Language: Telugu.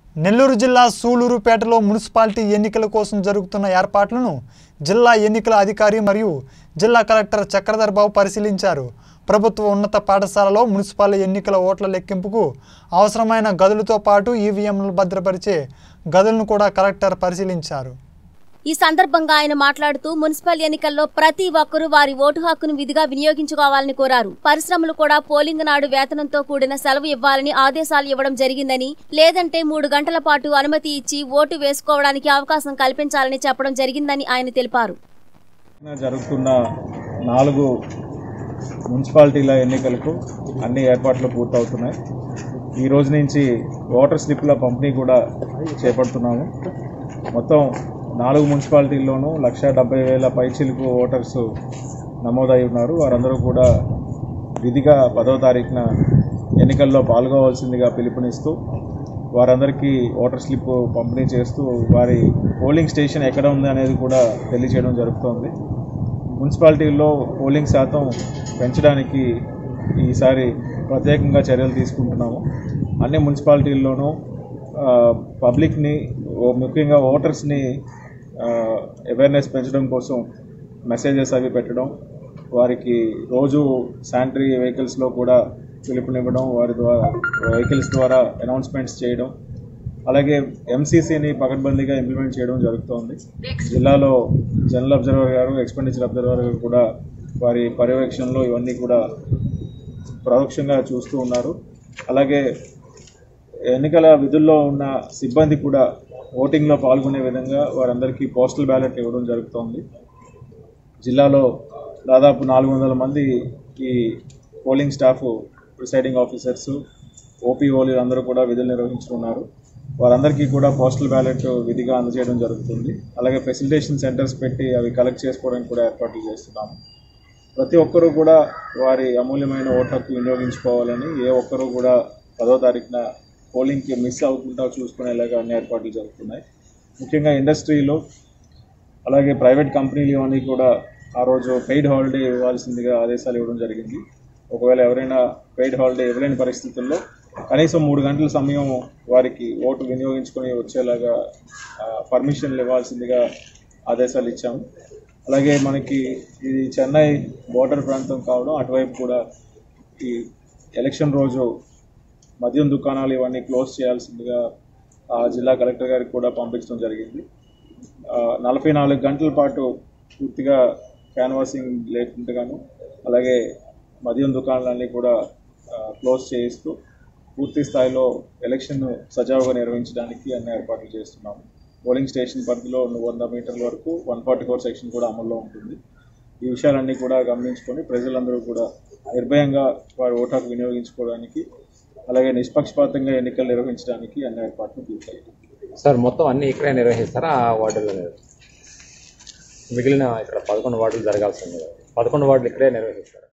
నెల్లూరు జిల్లా సూలూరుపేటలో మున్సిపాలిటీ ఎన్నికల కోసం జరుగుతున్న ఏర్పాట్లను జిల్లా ఎన్నికల అధికారి మరియు జిల్లా కలెక్టర్ చక్రధర్ బాబు పరిశీలించారు ప్రభుత్వ ఉన్నత పాఠశాలలో మున్సిపల్ ఎన్నికల ఓట్ల లెక్కింపుకు అవసరమైన గదులతో పాటు ఈవీఎంలు భద్రపరిచే గదులను కూడా కలెక్టర్ పరిశీలించారు ఈ సందర్భంగా ఆయన మాట్లాడుతూ మున్సిపల్ ఎన్నికల్లో ప్రతి ఒక్కరూ వారి ఓటు హక్కును విధిగా వినియోగించుకోవాలని కోరారు పరిశ్రమలు కూడా పోలింగ్ నాడు వేతనంతో కూడిన సెలవు ఇవ్వాలని ఆదేశాలు ఇవ్వడం జరిగిందని లేదంటే మూడు గంటల పాటు అనుమతి ఇచ్చి ఓటు వేసుకోవడానికి అవకాశం కల్పించాలని చెప్పడం జరిగిందని ఆయన తెలిపారు జరుగుతున్న నాలుగు మున్సిపాలిటీల ఎన్నికలకు అన్ని ఏర్పాట్లు పూర్తవుతున్నాయి ఈ రోజు నుంచి ఓటర్ స్లిప్ల పంపిణీ కూడా చేపడుతున్నాము మొత్తం నాలుగు మున్సిపాలిటీల్లోనూ లక్ష డెబ్బై వేల పైచిలుకు ఓటర్స్ నమోదై ఉన్నారు వారందరూ కూడా విధిగా పదో తారీఖున ఎన్నికల్లో పాల్గొవలసిందిగా పిలుపునిస్తూ వారందరికీ ఓటర్ స్లిప్ పంపిణీ చేస్తూ వారి పోలింగ్ స్టేషన్ ఎక్కడ ఉంది అనేది కూడా తెలియజేయడం జరుగుతోంది మున్సిపాలిటీల్లో పోలింగ్ శాతం పెంచడానికి ఈసారి ప్రత్యేకంగా చర్యలు తీసుకుంటున్నాము అన్ని మున్సిపాలిటీల్లోనూ ఆ, పబ్లిక్ని ఓ- ముఖ్యంగా ఓటర్స్ని అవేర్నెస్ పెంచడం కోసం మెసేజెస్ అవి పెట్టడం వారికి రోజు శానిటరీ వెహికల్స్లో కూడా పిలుపునివ్వడం వారి ద్వారా వెహికల్స్ ద్వారా అనౌన్స్మెంట్స్ చేయడం అలాగే ఎంసీసీని పకడ్బందీగా ఇంప్లిమెంట్ చేయడం జరుగుతోంది జిల్లాలో జనరల్ అబ్జర్వర్ గారు ఎక్స్పెండిచర్ అబ్జర్వర్ గారు కూడా వారి పర్యవేక్షణలో ఇవన్నీ కూడా పరోక్షంగా చూస్తూ ఉన్నారు అలాగే ఎన్నికల విధుల్లో ఉన్న సిబ్బంది కూడా ఓటింగ్లో పాల్గొనే విధంగా వారందరికీ పోస్టల్ బ్యాలెట్ ఇవ్వడం జరుగుతోంది జిల్లాలో దాదాపు నాలుగు వందల మంది ఈ పోలింగ్ స్టాఫ్ ప్రిసైడింగ్ ఆఫీసర్స్ ఓపీఓలు అందరూ కూడా విధులు నిర్వహించుకున్నారు వారందరికీ కూడా పోస్టల్ బ్యాలెట్ విధిగా అందజేయడం జరుగుతుంది అలాగే ఫెసిలిటేషన్ సెంటర్స్ పెట్టి అవి కలెక్ట్ చేసుకోవడానికి కూడా ఏర్పాట్లు చేస్తున్నాము ప్రతి ఒక్కరూ కూడా వారి అమూల్యమైన ఓటు హక్కు వినియోగించుకోవాలని ఏ ఒక్కరూ కూడా పదో తారీఖున పోలింగ్కి మిస్ అవ్వకుండా చూసుకునేలాగా అన్ని ఏర్పాట్లు జరుగుతున్నాయి ముఖ్యంగా ఇండస్ట్రీలో అలాగే ప్రైవేట్ కంపెనీలు ఇవన్నీ కూడా ఆ రోజు పెయిడ్ హాలిడే ఇవ్వాల్సిందిగా ఆదేశాలు ఇవ్వడం జరిగింది ఒకవేళ ఎవరైనా పెయిడ్ హాలిడే ఇవ్వలేని పరిస్థితుల్లో కనీసం మూడు గంటల సమయం వారికి ఓటు వినియోగించుకొని వచ్చేలాగా పర్మిషన్లు ఇవ్వాల్సిందిగా ఆదేశాలు ఇచ్చాము అలాగే మనకి ఇది చెన్నై బోర్డర్ ప్రాంతం కావడం అటువైపు కూడా ఈ ఎలక్షన్ రోజు మద్యం దుకాణాలు ఇవన్నీ క్లోజ్ చేయాల్సిందిగా ఆ జిల్లా కలెక్టర్ గారికి కూడా పంపించడం జరిగింది ఆ, నలభై నాలుగు గంటల పాటు పూర్తిగా క్యాన్వాసింగ్ లేకుండాను అలాగే మద్యం దుకాణాలన్నీ కూడా ఆ, క్లోజ్ చేయిస్తూ పూర్తి స్థాయిలో ఎలక్షన్ సజావుగా నిర్వహించడానికి అన్ని ఏర్పాట్లు చేస్తున్నాము పోలింగ్ స్టేషన్ పరిధిలో వంద మీటర్ల వరకు వన్ ఫార్టీ ఫోర్ సెక్షన్ కూడా అమల్లో ఉంటుంది ఈ విషయాలన్నీ కూడా గమనించుకొని ప్రజలందరూ కూడా నిర్భయంగా వారి ఓటాకు వినియోగించుకోవడానికి అలాగే నిష్పక్షపాతంగా ఎన్నికలు నిర్వహించడానికి అన్ని ఏర్పాట్లు పూర్తయ్యాయి సార్ మొత్తం అన్ని ఇక్కడే నిర్వహిస్తారా ఆ వార్డుల్లో మిగిలిన ఇక్కడ పదకొండు వార్డులు జరగాల్సింది పదకొండు వార్డులు ఇక్కడే నిర్వహిస్తారు